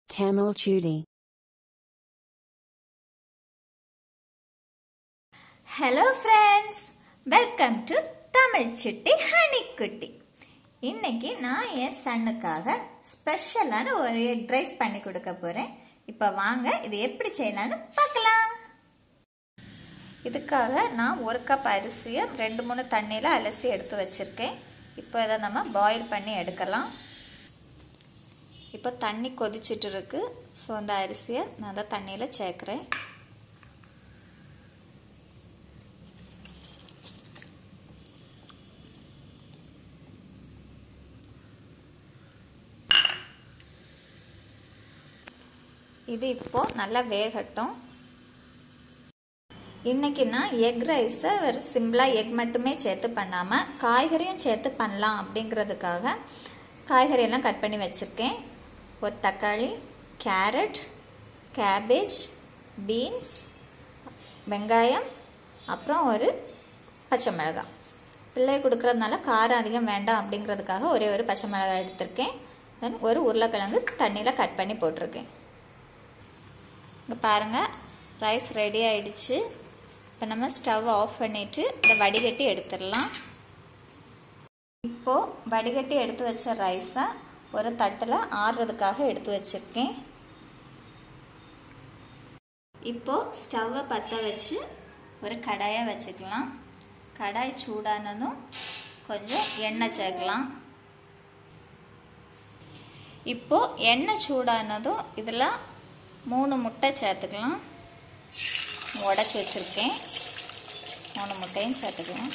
Tamil Judy. Hello friends welcome to Tamil city ஹனிக்குட்டி இன்னைக்கு நான் என் சன்னுக்காக ஸ்பெஷலான ஒரு எக் ரைஸ் பண்ணி கொடுக்க போகிறேன் இப்போ வாங்க இது எப்படி செய்யலாம்னு பார்க்கலாம் இதுக்காக நான் ஒரு கப் அரிசியை ரெண்டு மூணு தண்ணியில் அலசி எடுத்து வச்சுருக்கேன் இப்போ இதை நம்ம பாயில் பண்ணி எடுக்கலாம் இப்போ தண்ணி கொதிச்சிட்டு இருக்கு ஸோ அந்த அரிசியை நான் அதை தண்ணியில் சேர்க்குறேன் இது இப்போ நல்லா வேகட்டும் இன்னைக்கு நான் எக் ரைஸை வெறும் சிம்பிளாக எக் மட்டுமே சேர்த்து பண்ணாமல் காய்கறியும் சேர்த்து பண்ணலாம் அப்படிங்கிறதுக்காக காய்கறியெல்லாம் கட் பண்ணி வச்சுருக்கேன் ஒரு தக்காளி கேரட் கேபேஜ் பீன்ஸ் வெங்காயம் அப்புறம் ஒரு பச்சை மிளகாய் பிள்ளை கொடுக்குறதுனால காரம் அதிகம் வேண்டாம் அப்படிங்கிறதுக்காக ஒரே ஒரு பச்சை மிளகாய் எடுத்திருக்கேன் தென் ஒரு உருளைக்கிழங்கு தண்ணியில் கட் பண்ணி போட்டிருக்கேன் இங்கே பாருங்கள் ரைஸ் ரெடி ஆயிடுச்சு இப்போ நம்ம ஸ்டவ் ஆஃப் பண்ணிவிட்டு இதை வடிகட்டி எடுத்துடலாம் இப்போது வடிகட்டி எடுத்து வச்ச ரைஸை ஒரு தட்டில் ஆறுறதுக்காக எடுத்து வச்சுருக்கேன் இப்போது ஸ்டவ்வை பற்ற வச்சு ஒரு கடாயை வச்சுக்கலாம் கடாய் சூடானதும் கொஞ்சம் எண்ணெய் சேர்க்கலாம் இப்போது எண்ணெய் சூடானதும் இதில் மூணு முட்டை சேர்த்துக்கலாம் உடச்சி வச்சுருக்கேன் மூணு முட்டையும் சேர்த்துக்கலாம்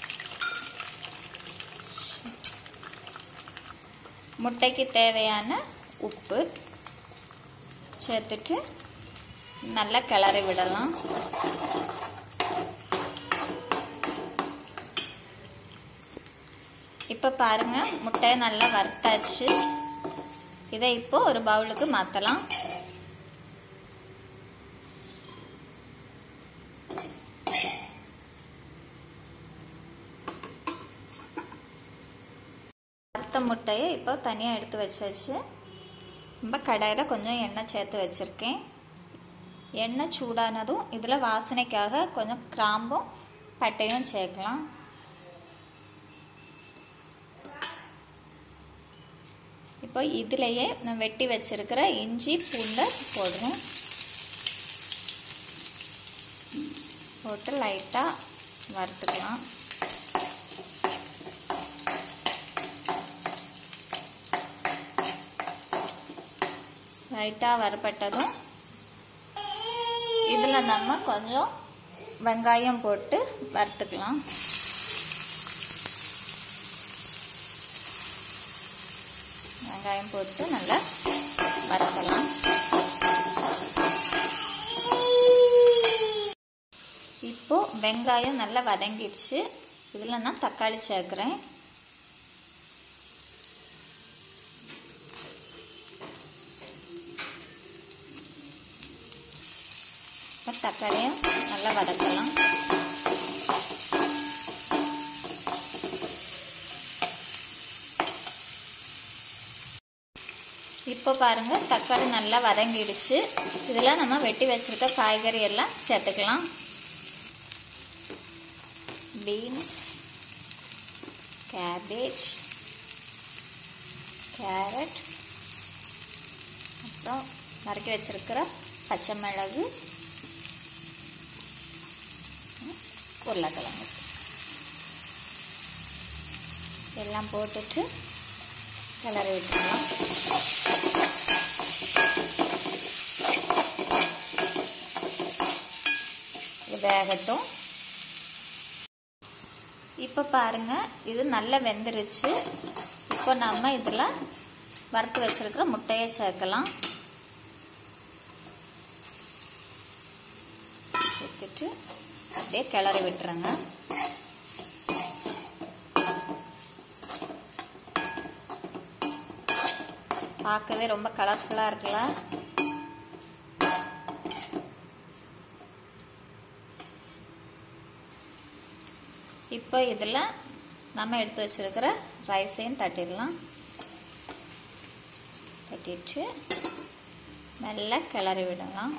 முட்டைக்கு தேவையான உப்பு சேர்த்துட்டு நல்லா கிளறி விடலாம் இப்போ பாருங்கள் முட்டையை நல்லா வறுத்தாச்சு இதை இப்போ ஒரு பவுலுக்கு மாற்றலாம் வறுத்த முட்டையை இப்போ தனியாக எடுத்து வச்சாச்சு ரொம்ப கடாயில் கொஞ்சம் எண்ணெய் சேர்த்து வச்சுருக்கேன் எண்ணெய் சூடானதும் இதில் வாசனைக்காக கொஞ்சம் கிராம்பும் பட்டையும் சேர்க்கலாம் இப்போ இதுலேயே நான் வெட்டி வச்சிருக்கிற இஞ்சி பூண்டை போடணும் போட்டு லைட்டாக வறுத்துக்கலாம் லைட்டாக வரப்பட்டதும் இதில் நம்ம கொஞ்சம் வெங்காயம் போட்டு வறுத்துக்கலாம் வெங்காயம் போட்டு நல்லா வறுக்கலாம் இப்போ வெங்காயம் நல்லா வதங்கிடுச்சு இதில் நான் தக்காளி சேர்க்குறேன் இப்போ தக்காளியும் நல்லா வதக்கலாம் இப்போ பாருங்கள் தக்காளி நல்லா வதங்கிடுச்சு இதில் நம்ம வெட்டி வச்சுருக்க காய்கறி எல்லாம் சேர்த்துக்கலாம் பீன்ஸ் கேபேஜ் கேரட் அப்புறம் நறுக்கி வச்சுருக்கிற பச்சை மிளகு உருளைக்கிழங்கு எல்லாம் போட்டுட்டு கிளறி விட்டுக்கலாம் இது வேகட்டும் இப்போ பாருங்க இது நல்லா வெந்துருச்சு இப்போ நம்ம இதில் வறுத்து வச்சிருக்கிற முட்டையை சேர்க்கலாம் சேர்த்துட்டு அப்படியே கிளறி விட்டுருங்க பார்க்கவே ரொம்ப கலர்ஃபுல்லாக இருக்குல்ல இப்போ இதில் நம்ம எடுத்து வச்சிருக்கிற ரைஸையும் தட்டிடலாம் தட்டிட்டு நல்லா கிளறி விடலாம்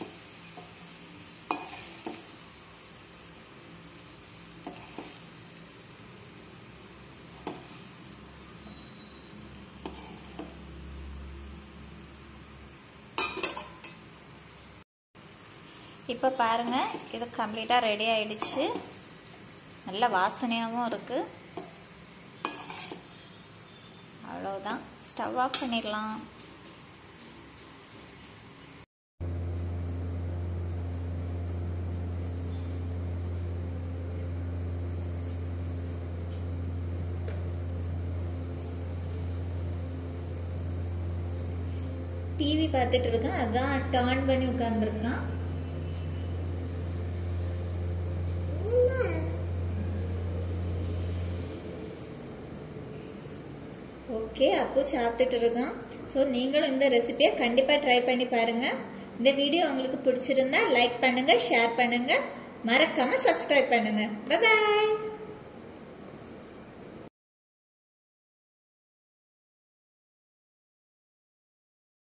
இப்போ பாருங்கள் இது கம்ப்ளீட்டாக ரெடி ஆயிடுச்சு நல்ல வாசனையாகவும் இருக்குது அவ்வளோதான் ஸ்டவ் ஆஃப் பண்ணிடலாம் டிவி பார்த்துட்டு இருக்கான் அதான் டர்ன் பண்ணி உட்காந்துருக்கான் ஓகே அப்போ சாப்பிட்டுட்டு இருக்கான் ஸோ நீங்களும் இந்த ரெசிபியை கண்டிப்பாக ட்ரை பண்ணி பாருங்கள் இந்த வீடியோ உங்களுக்கு பிடிச்சிருந்தா லைக் பண்ணுங்கள் ஷேர் பண்ணுங்கள் மறக்காமல் சப்ஸ்கிரைப் பண்ணுங்கள் பாய்